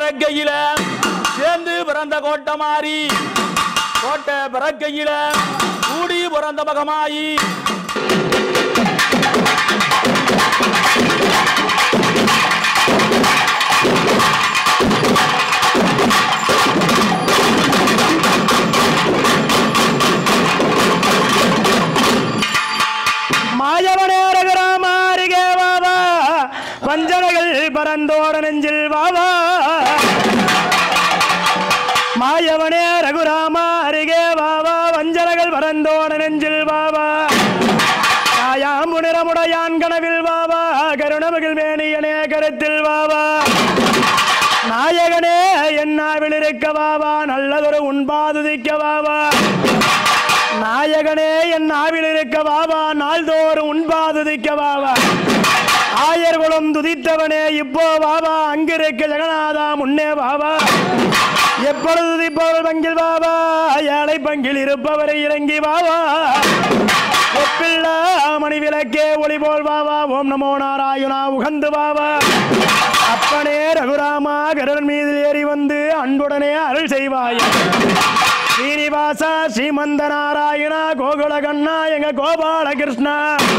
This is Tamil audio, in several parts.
பிறக்கையில சேர்ந்து பிறந்த கோட்டை மாறி கோட்டை பிறக்கையில கூடி பிறந்த மகமாயி மாயவனேரகராமாரிகே வாவா வஞ்சனைகள் பரந்தோட நெஞ்சில் வாவா மாயவனே ரகுராமா அருகே வாவா வஞ்சனைகள் பரந்தோட நெஞ்சில் வாவா காயாம்புனிரமுடையான் கனவில் வாவா கருணமகில் மேனியனே கருத்தில் வாவா நாயகனே என்னாவில் இருக்க வாவா நல்லதொரு உண்பாதுதிக்க வாவா நாயகனே என் ஆவில் இருக்க வாவா நாள்தோறும் உண்பாதுதிக்க வாவா ஆயர்களும் துதித்தவனே இப்போ வாவா அங்கிருக்க ஜெகநாதா முன்னே வாவா எப்பொழுது துதிப்பவர் பங்கில் வாவா ஏழை பங்கில் இருப்பவரை இறங்கி வாவா ஒப்பில்லா மணி விளக்கே ஒளி போல் வாவா ஓம் நமோ நாராயணா உகந்து வாவா அப்பனே ரகுராமா கருடன் மீது ஏறி வந்து அன்புடனே அருள் செய்வாய் ஸ்ரீனிவாசா ஸ்ரீமந்த நாராயணா கோகுல கண்ணா எங்க கோபால கிருஷ்ணா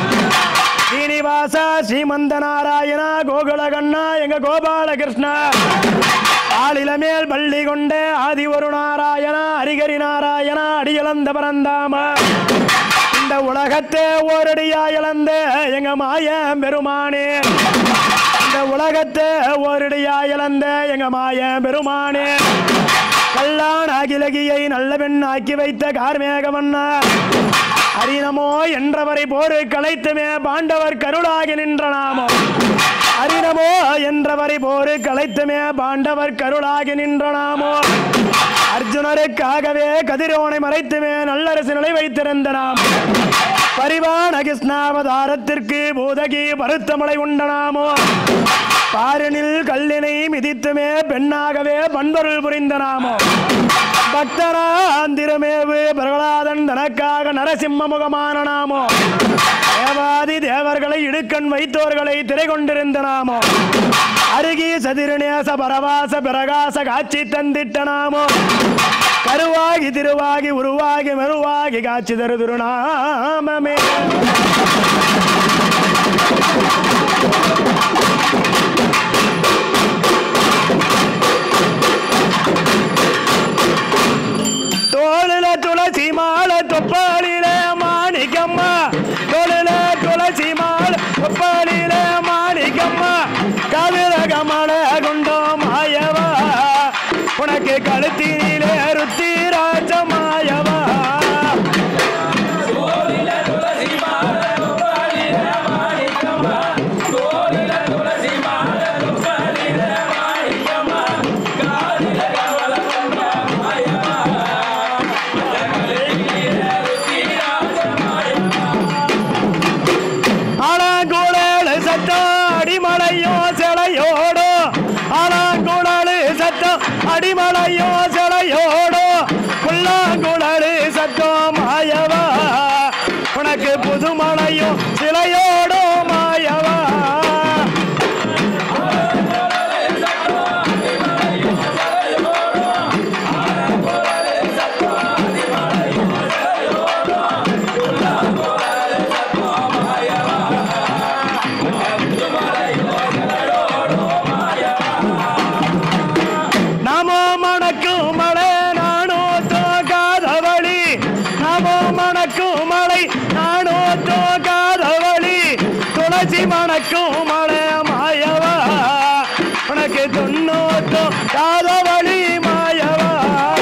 ஸ்ரீனிவாசா ஸ்ரீமந்த நாராயணா கோகுல கண்ணா எங்க கோபால கிருஷ்ணா ஆளில மேல் பள்ளி கொண்ட ஆதி ஒரு நாராயணா ஹரிகரி நாராயணா அடியளந்த பரந்தாமா இந்த உலகத்தை ஓரடியா இழந்த எங்க மாய பெருமானே இந்த உலகத்தை ஓரடியா இழந்த எங்க மாய பெருமானே கல்லான் அகிலகியை நல்ல பெண் ஆக்கி வைத்த கார்மேகமன்னா அரினமோ என்றவரை போரு களைத்துமே பாண்டவர் கருளாகி நின்ற நாமோ அரினமோ என்றவரை போரு களைத்துமே பாண்டவர் கருளாகி நின்ற நாமோ அர்ஜுனருக்காகவே கதிரோனை மறைத்துமே நல்லரசு நிலை வைத்திருந்த நாம் பரிவான கிருஷ்ணாவதாரத்திற்கு பூதகி பருத்தமலை உண்டனாமோ பாரினில் கல்லினை மிதித்துமே பெண்ணாகவே பண்பொருள் புரிந்த நாமோ பக்தராந்திரமேவு பிரகலாதன் தனக்காக நரசிம்ம முகமான நாமோ தேவாதி தேவர்களை இடுக்கண் வைத்தோர்களை திரை கொண்டிருந்த நாமோ அருகி சதிருநேச பரவாச பிரகாச காட்சி தந்திட்ட நாமோ கருவாகி திருவாகி உருவாகி மெருவாகி காட்சி தரு திருநாமமே தோளில துளசி மாலை தொப்பாளில மாணிக்கம்மா தோளில துளசி மாலை தொப்பாளில மாணிக்கம்மா கவிர கமல கொண்டோ மாயவா உனக்கு கழுத்தினிலே ருத்திராஜ மாயவா ஆலாங்குழல் சத்தம் அடிமலையோ சிலையோடோ ஆலாங்குழல் சத்தம் அடிமலையோ சிலையோடோ புல்லாங்குழல் சத்தம் மாயவா உனக்கு புதுமலையோ சிலையோடோ மாயவா நமோ மணக்கும் மலை நானோ தோகாதவழி நமோ மணக்கும் மலை நானோ தோகாதவழி துளசி மணக்கும் மலை மாயவா உனக்கு தொண்ணூத்தோ காதவழி மாயவா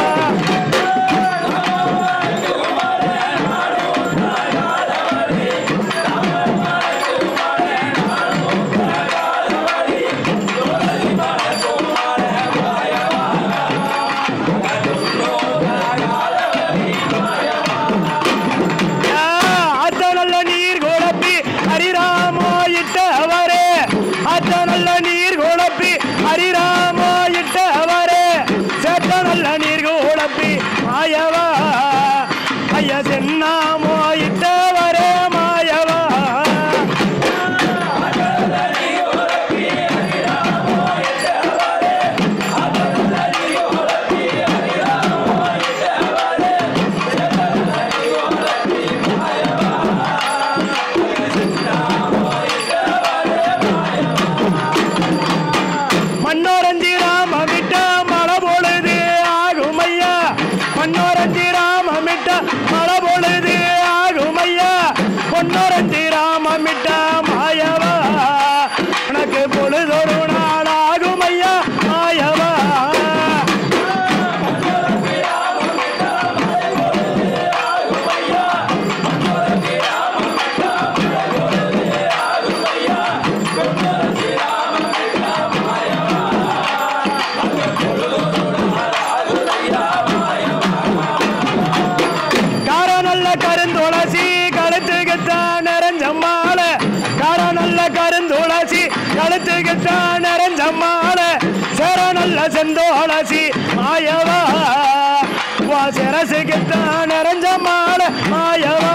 அத்த நல்ல நீர் குழப்பி ஹரிராமோ இட்டவரே அத்த நல்ல நீர் குழப்பி ஹரிராம மன்னோரஞ்சி ராமமிட்ட மழை பொழுது ஆகுமையா மன்னோரஞ்சி ராமமிட்ட மழை பொழுது ஆகுமையா பொன்னோரஞ்சி ராமமிட்ட மாயவா உனக்கு பொழுதொரு நாள் ஆகுமையா மாயவா கார நல்ல கருந்துளசி கழுத்துக்குத்தான் நிறைஞ்சம்மாள கார நல்ல கருந்துளசி கழுத்துக்குத்தான் நிறைஞ்சம்மாள சேர நல்ல செந்தோளசி மாயவா வா சிரசுக்குத்தான் நிறைஞ்சம்மாள மாயவா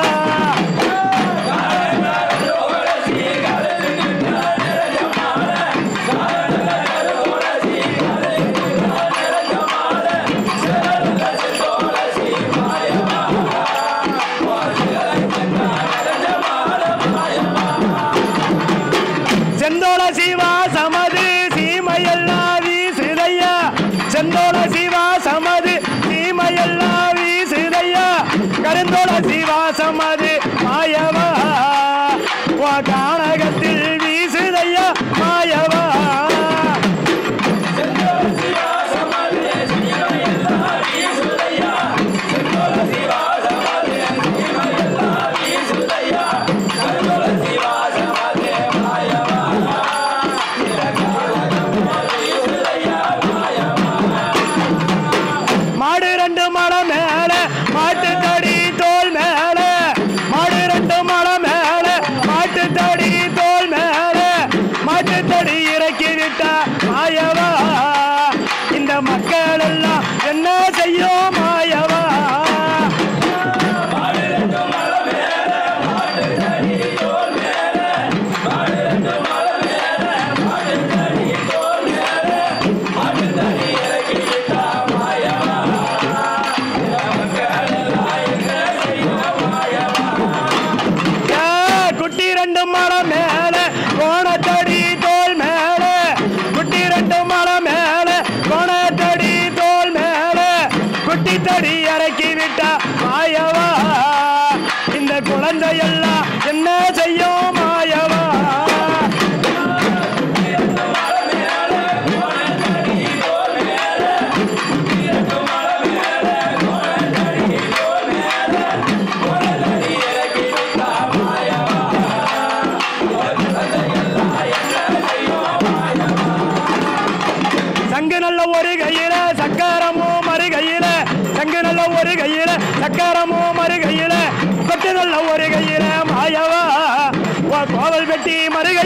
செந்தோள சிவா சமது சீமையெல்லாம் வீசுதையா செந்தோள சிவா சமது சீமையெல்லாம் வீசுதையா கருந்தோள சிவா சமது மாயவா வா கானகத்தில் வீசுதையா மாயவா மாடு ரெண்டு மலை மேல மாட்டு தடி தோல் மேல மாடு ரெண்டு மலை மேல மாட்டு தடி தோல் மேல மாட்டு தடி இறக்கி விட்டா மாயவா இந்த மக்கள் எல்லாம் என்ன செய்யும் மாயவா ஏ, குட்டி ரெண்டு மலை மேல கோணத்தடி தோல் மேல குட்டி ரெண்டு மலை மேல கோணத்தடி தோல் மேல குட்டி தடி இறக்கி விட்டா மாயவா இந்த குழந்தையெல்லாம் என்ன செய்யும் மாயவா சங்கு நல்ல ஒரு கையில சக்கரமோ மறு கையில சங்கு நல்ல ஒரு கையில சக்கரமோ மறு கையில கொட்டு நல்ல ஒரு கையில மாயவா உன் கோவல் வெட்டி மறு